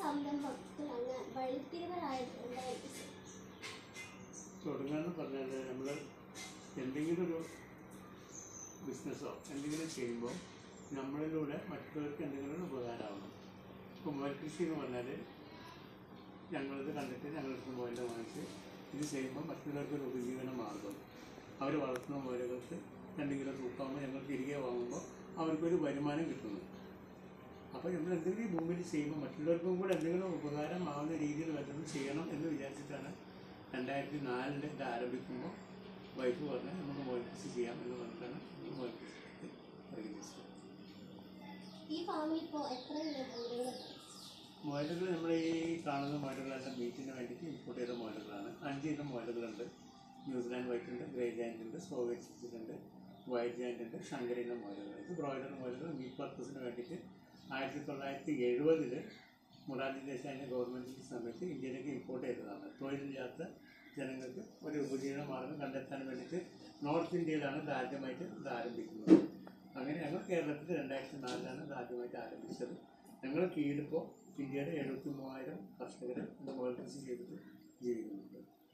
സംരംഭം തുടങ്ങാൻ വഴിത്തിരിവരായത് എന്തായിരിക്കും തുടങ്ങാന്ന് പറഞ്ഞാൽ നമ്മൾ എന്തെങ്കിലും ഒരു ബിസിനസ്സോ എന്തെങ്കിലും ചെയ്യുമ്പോൾ നമ്മളിലൂടെ മറ്റുള്ളവർക്ക് എന്തെങ്കിലും ഒരു ഉപകാരമാവണം ഇപ്പോൾ മുയൽ കൃഷി എന്ന് പറഞ്ഞാൽ ഞങ്ങളിത് കണ്ടിട്ട് ഞങ്ങൾക്ക് മുയലിനെ വാങ്ങിച്ച് ഇത് ചെയ്യുമ്പോൾ മറ്റുള്ളവർക്ക് ഒരു ഉപജീവന മാർഗം അവർ വളർത്തുന്ന മുയലുകൾക്ക് രണ്ട് കിലോ തൂക്കാകുമ്പോൾ ഞങ്ങൾ തിരികെ വാങ്ങുമ്പോൾ അവർക്കൊരു വരുമാനം കിട്ടുന്നു അപ്പോൾ നമ്മൾ എന്തെങ്കിലും ഈ ഭൂമിയിൽ ചെയ്യുമ്പോൾ മറ്റുള്ളവർക്കും കൂടെ എന്തെങ്കിലും ഉപകാരം ആവുന്ന രീതിയിൽ വല്ലതും ചെയ്യണം എന്ന് വിചാരിച്ചിട്ടാണ് രണ്ടായിരത്തി നാലിൽ ഇത് ആരംഭിക്കുമ്പോൾ വൈഫ് പറഞ്ഞ് നമുക്ക് മുയൽ കൃഷി ചെയ്യാം എന്ന് പറഞ്ഞിട്ടാണ് നമ്മൾ മുയൽ കൃഷി പരിഗണിച്ചത് ഈ ഫാമിൽ ഇപ്പോൾ എത്ര ഇനം മുയലുകളുണ്ട് മുയലുകൾ നമ്മൾ ഈ കാണുന്ന മുയലുകളെല്ലാം മീറ്റിന് വേണ്ടിയിട്ട് ഇമ്പോർട്ട് ചെയ്ത മുയലുകളാണ് അഞ്ച് ഇനം മുയലുകളുണ്ട് ന്യൂസിലാൻഡ് വൈറ്റ് ഉണ്ട് ഗ്രേ ജാൻറ്റ് ഉണ്ട് സ്ലോവേറ്റ് ചിക്കൻ ഉണ്ട് വൈറ്റ് ജാൻറ്റ് ഉണ്ട് ശങ്കരീന മുയലുകൾ ഇത് ബ്രോയിലർ മുയലുകൾ മീറ്റ് പർപ്പസിന് വേണ്ടിയിട്ട് ആയിരത്തി തൊള്ളായിരത്തി എഴുപതിൽ മുറാജി ദേശായിൻ്റെ ഗവൺമെൻറ്റിൻ്റെ സമയത്ത് ഇന്ത്യയിലേക്ക് ഇമ്പോർട്ട് ചെയ്തതാണ് തൊഴിലില്ലാത്ത ജനങ്ങൾക്ക് ഒരു ഉപജീവന മാർഗം കണ്ടെത്താൻ വേണ്ടിയിട്ട് നോർത്ത് ഇന്ത്യയിലാണ് ഇത് ആദ്യമായിട്ട് ഇത് ആരംഭിക്കുന്നത് അങ്ങനെ ഞങ്ങൾ കേരളത്തിൽ രണ്ടായിരത്തി നാലിലാണ് ഇത് ആദ്യമായിട്ട് ആരംഭിച്ചത് ഞങ്ങൾ കീഴിലിപ്പോൾ ഇന്ത്യയുടെ എഴുപത്തി മൂവായിരം കർഷകർ ഇത് മുയൽ കൃഷി ചെയ്തിട്ട് ജീവിക്കുന്നുണ്ട്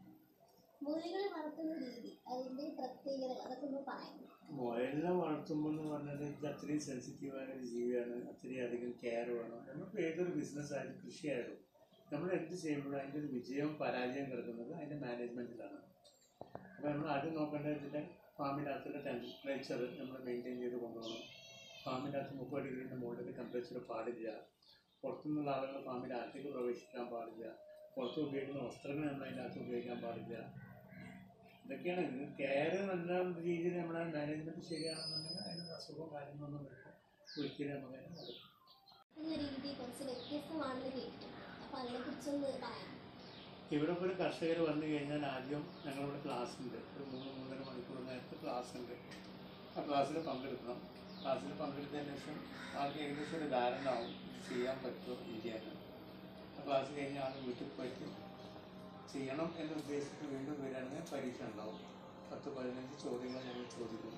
മുയലുകൾ വളർത്തുന്ന രീതി അതിൻ്റെ പ്രത്യേകതകൾ അതൊക്കെ ഒന്ന് പറയാം മുയലിനെ വളർത്തുമ്പോൾ എന്ന് പറഞ്ഞാൽ ഇത് അത്രയും സെൻസിറ്റീവായ ഒരു ജീവിയാണ് അത്രയും അധികം കെയർ വേണം നമുക്ക് ഏതൊരു ബിസിനസ് ആയാലും കൃഷിയായാലും നമ്മൾ എന്ത് ചെയ്യുമ്പോഴും അതിൻ്റെ ഒരു വിജയവും പരാജയവും കിടക്കുന്നത് അതിൻ്റെ മാനേജ്മെൻറ്റിലാണ് അപ്പോൾ നമ്മൾ ആദ്യം നോക്കേണ്ടത് ഇതിൻ്റെ ഫാമിനകത്തുള്ള ടെമ്പറേച്ചർ നമ്മൾ മെയിൻറ്റെയിൻ ചെയ്ത് കൊണ്ടുപോകണം ഫാമിനകത്ത് മുപ്പത് ഡിഗ്രീൻ്റെ മുകളിലേക്ക് ടെമ്പറേച്ചർ പാടില്ല പുറത്തുനിന്നുള്ള ആളുകൾ ഫാമിൻ്റെ അകത്തേക്ക് പ്രവേശിക്കാൻ പാടില്ല പുറത്ത് ഉപയോഗിക്കുന്ന വസ്ത്രങ്ങൾ നമ്മൾ അതിൻ്റെ അകത്ത് ഉപയോഗിക്കാൻ പാടില്ല ഇതൊക്കെയാണ് ഇത് കെയർ നല്ല രീതിയിൽ നമ്മുടെ മാനേജ്മെൻറ്റ് ശരിയാണെന്നുണ്ടെങ്കിൽ അതിന് അസുഖവും കാര്യങ്ങളൊന്നും വരും ഒരിക്കലും നമുക്ക് അതിനെ നടക്കും എന്ന രീതി കുറച്ച് വ്യത്യസ്തമാണെന്ന് കേട്ടിട്ടുണ്ട് അപ്പോൾ അതിനെക്കുറിച്ചൊന്ന് പറയാം ഇവിടെ ഇപ്പോൾ ഒരു കർഷകർ വന്നു കഴിഞ്ഞാൽ ആദ്യം ഞങ്ങളിവിടെ ക്ലാസ് ഉണ്ട് ഒരു മൂന്ന് മൂന്നര മണിക്കൂർ നേരത്തെ ക്ലാസ് ഉണ്ട് ആ ക്ലാസ്സിൽ പങ്കെടുക്കണം ക്ലാസ്സിൽ പങ്കെടുത്തതിന് ശേഷം ആൾക്ക് ഏകദേശം ഒരു ധാരണ ആവും ഇത് ചെയ്യാൻ പറ്റുമോ ഇല്ലയെന്ന് ആ ക്ലാസ് കഴിഞ്ഞ് ആൾ വീട്ടിൽ പോയിട്ട് ചെയ്യണം എന്ന് ഉദ്ദേശിച്ചിട്ട് വീണ്ടും വരികയാണെങ്കിൽ പരീക്ഷ ഉണ്ടാവും പത്ത് പതിനഞ്ച് ചോദ്യങ്ങൾ ഞങ്ങൾ ചോദിക്കും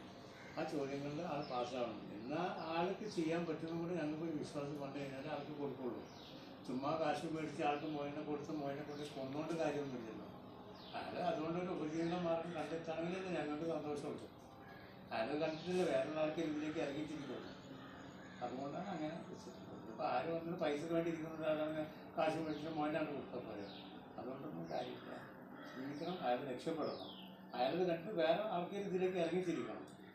ആ ചോദ്യങ്ങളിൽ ആൾ പാസ്സാവണം എന്നാൽ ആൾക്ക് ചെയ്യാൻ പറ്റുമെന്ന് കൂടി ഞങ്ങൾക്ക് ഒരു വിശ്വാസം കണ്ടു കഴിഞ്ഞാൽ ആൾക്ക് കൊടുക്കുള്ളൂ ചുമ്മാ കാശ് മേടിച്ച് ആൾക്ക് മോയിനെ കൊടുത്ത് മോയിനെ കൊണ്ട് കൊന്നുകൊണ്ട് കാര്യമൊന്നുമില്ലല്ലോ അയാൾ അതുകൊണ്ടൊരു ഉപജീവന മാർഗം കണ്ടെത്താണെങ്കിൽ ഞങ്ങൾക്ക് സന്തോഷമുണ്ട് അയാൾ കണ്ടിട്ടില്ല വേറെ ആൾക്ക് ഇതിലേക്ക് ഇറങ്ങിച്ചിരിക്കുള്ളൂ അതുകൊണ്ടാണ് അങ്ങനെ വെച്ചിട്ടുള്ളത് ഇപ്പോൾ ആര് വന്നിട്ട് പൈസക്ക് വേണ്ടി ഇരിക്കുന്ന ഒരാളാണ് കാശ് മേടിച്ച് മോയിനാണ് കൊടുത്താൽ പോരെ അതുകൊണ്ടൊന്നും കാര്യമില്ല ജീവിക്കണം അയാൾ രക്ഷപ്പെടണം അയാൾ കണ്ടിട്ട് വേറെ ആൾക്കാർ ഇതിലേക്ക് ഇറങ്ങിച്ചിരിക്കണം